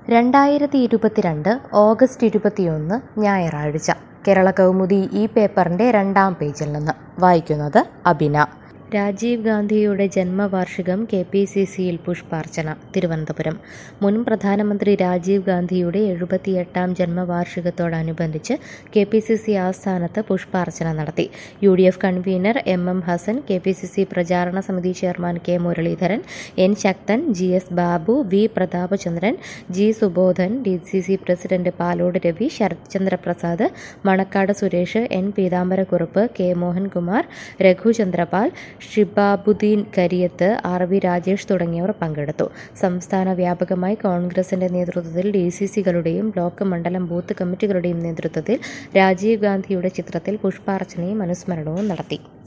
രണ്ടായിരത്തി ഇരുപത്തിരണ്ട് ഓഗസ്റ്റ് ഇരുപത്തിയൊന്ന് ഞായറാഴ്ച കേരള കൗമുദി ഈ പേപ്പറിൻ്റെ രണ്ടാം പേജിൽ നിന്ന് വായിക്കുന്നത് അബിന രാജീവ് ഗാന്ധിയുടെ ജന്മവാർഷികം കെ പി സി സിയിൽ പുഷ്പാർച്ചന തിരുവനന്തപുരം മുൻ പ്രധാനമന്ത്രി രാജീവ് ഗാന്ധിയുടെ എഴുപത്തിയെട്ടാം ജന്മവാർഷികത്തോടനുബന്ധിച്ച് കെ പി സി സി ആസ്ഥാനത്ത് പുഷ്പാർച്ചന നടത്തി U D F convener M M Hassan K P C C പ്രചാരണ സമിതി chairman K Muraleedharan N Sakthan G S Babu V Prathapachandran G Subodhan D C C president Palode Ravi Sarathchandra Prasad Manacaud Suresh N Peethambarakurup K Mohankumar Raghuchandrapal Shihabuddin Kariyath R V Rajesh തുടങ്ങിയവർ പങ്കെടുത്തു സംസ്ഥാന വ്യാപകമായി കോൺഗ്രസിന്റെ നേതൃത്വത്തിൽ ഡി സി സികളുടെയും ബ്ലോക്ക് മണ്ഡലം ബൂത്ത് കമ്മിറ്റികളുടെയും നേതൃത്വത്തിൽ രാജീവ് ഗാന്ധിയുടെ ചിത്രത്തിൽ പുഷ്പാർച്ചനയും അനുസ്മരണവും നടത്തി